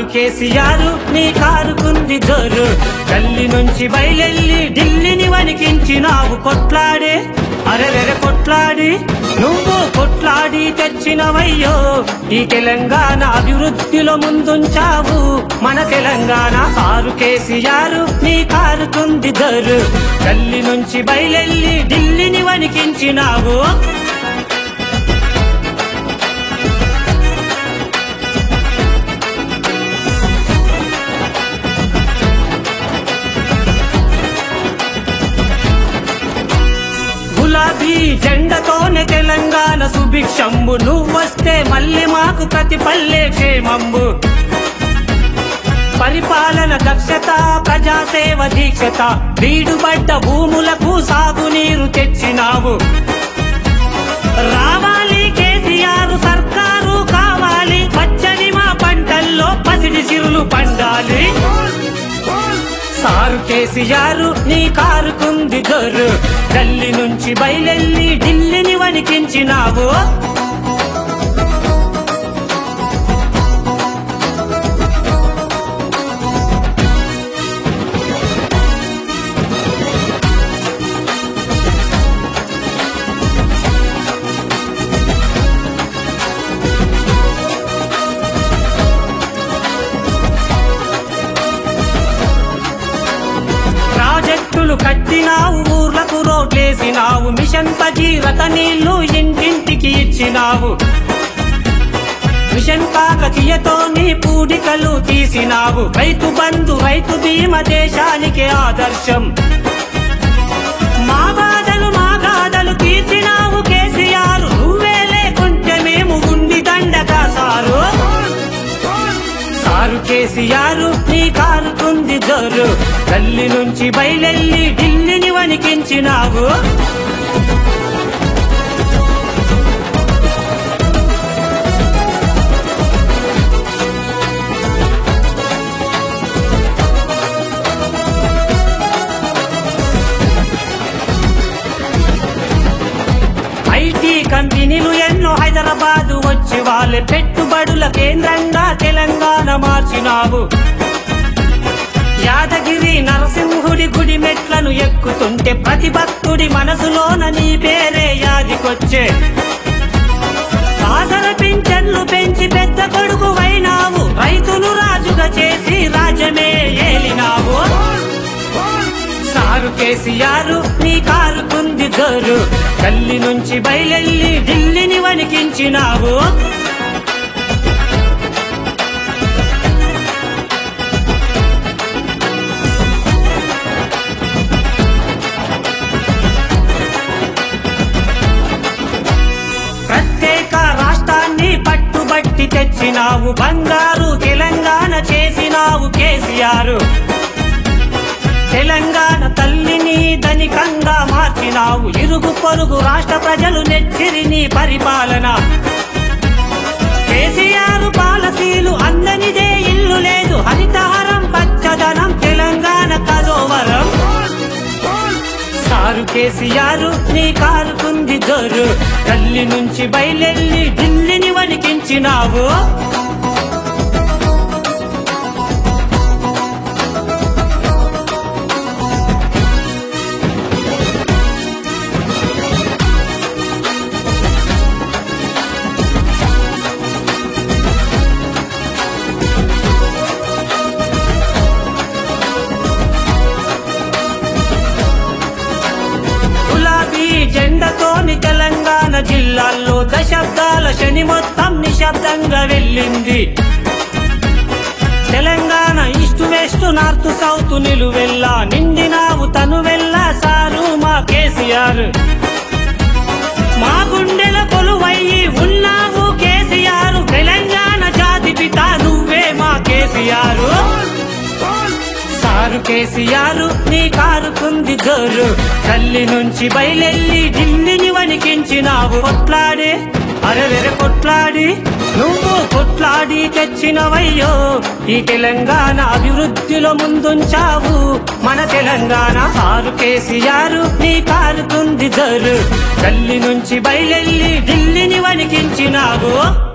కేసీఆర్ నీ కారుకుంది జోరు గల్లి నుంచి బయలెల్లి ఢిల్లీని వణికించినావు కొట్లాడే అరెరెర కొట్లాడి నువ్వు కొట్లాడి తెచ్చినవయ్యో ఈ తెలంగాణ అభివృద్ధిలో ముందుంచావు మన తెలంగాణ కారు కేసీఆర్ నీ కారుకుంది జోరు గల్లి నుంచి బయలెల్లి ఢిల్లీని వణికించినావు గులాబీ జెండతోనే తెలంగాణ సుభిక్షంబు నువ్వొస్తే మళ్ళీ మాకు ప్రతి పల్లె క్షేమంబు పరిపాలన దక్షత ప్రజాసేవ దీక్షత బీడుబడ్డ భూములకు సాగునీరు తెచ్చినావు రావాలి కేసీఆర్ సర్కారు కావాలి పచ్చని మా పంటల్లో పసిడి సిరులు పండాలి సారు కేసీఆర్ నీ కారుకుంది దొరు గల్లి నుంచి బయలెల్లి ఢిల్లీని వణికించినావు ప్రాజెక్టులు కట్టినావు ఊర్లకు రోడ్లేసినావు మిషన్ భగీరథ నీళ్లు ఇంటింటికి ఇచ్చినావు మిషన్ కాకతీయతో నీ పూడికలు తీసినావు రైతు బంధు రైతు బీమ దేశానికి ఆదర్శం మా బాధలు మా గాథలు తీర్చినావు కేసీఆర్ నువ్వే లేకుంటే మేము గుండి దండగా సారు సారు కేసీఆర్ నీ కారుకుంది జోరు గల్లి నుంచి బయలెల్లి ఢిల్లీని వణికించినావు ఐటీ కంపెనీలు ఎన్నో హైదరాబాద్ వచ్చి వాళ్ళ పెట్టుబడుల కేంద్రంగా తెలంగాణ మార్చినావు యాదగిరి నరసింహుడి గుడి మెట్లను ఎక్కుతుంటే ప్రతి భక్తుడి మనసులోన నీ పేరే యాదికొచ్చే ఆసర పింఛన్లు పెంచి పెద్ద కొడుకు వైనావు రైతును రాజుగా చేసి రాజ్యమే ఏలినావు సారు కేసీఆర్ నీ కారుకుంది జోరు గల్లి నుంచి బయలెల్లి ఢిల్లీని వణికించినావు ప్రత్యేక రాష్ట్రాన్ని పట్టుబట్టి తెచ్చినావు బంగారు తెలంగాణ చేసినావు కేసీఆర్ తెలంగాణ తల్లిని ధనికంగా మార్చినావు ఇరుగు పొరుగు రాష్ట్ర ప్రజలు నెచ్చిరి నీ పరిపాలన కేసీఆర్ పాలసీలు అందనిదే ఇల్లు లేదు హరితహరం పచ్చదనం తెలంగాణ కదోవరం సారు కేసీఆర్ నీ కారుకుంది జోరు తల్లి నుంచి బయలెల్లి ఢిల్లీని వణికించినావు గులాబీ జెండతోని తెలంగాణ జిల్లాల్లో దశాబ్దాల శని మొత్తం నిశ్శబ్దంగా వెళ్ళింది Telangana east west north south నిలువెల్లా నిండినావు తను వెళ్ళా సారు మా కేసీఆర్ మా గుండెల కొలువయ్యి ఉన్నావు కేసీఆర్ తెలంగాణ జాతి పిత నువ్వే మా కేసీఆర్ సారు కేసీఆర్ నీ కారుకుంది జోరు తల్లి నుంచి బయలెల్లి ఢిల్లీని వణికించినావు కొట్లాడే అరెరెర కొట్లాడి నువ్వు కొట్లాడి తెచ్చినవయ్యో ఈ తెలంగాణ అభివృద్ధిలో ముందుంచావు మన తెలంగాణ సారు కేసీఆర్ నీ కారుకుంది జోరు తల్లి నుంచి బయలెల్లి ఢిల్లీని వణికించినావు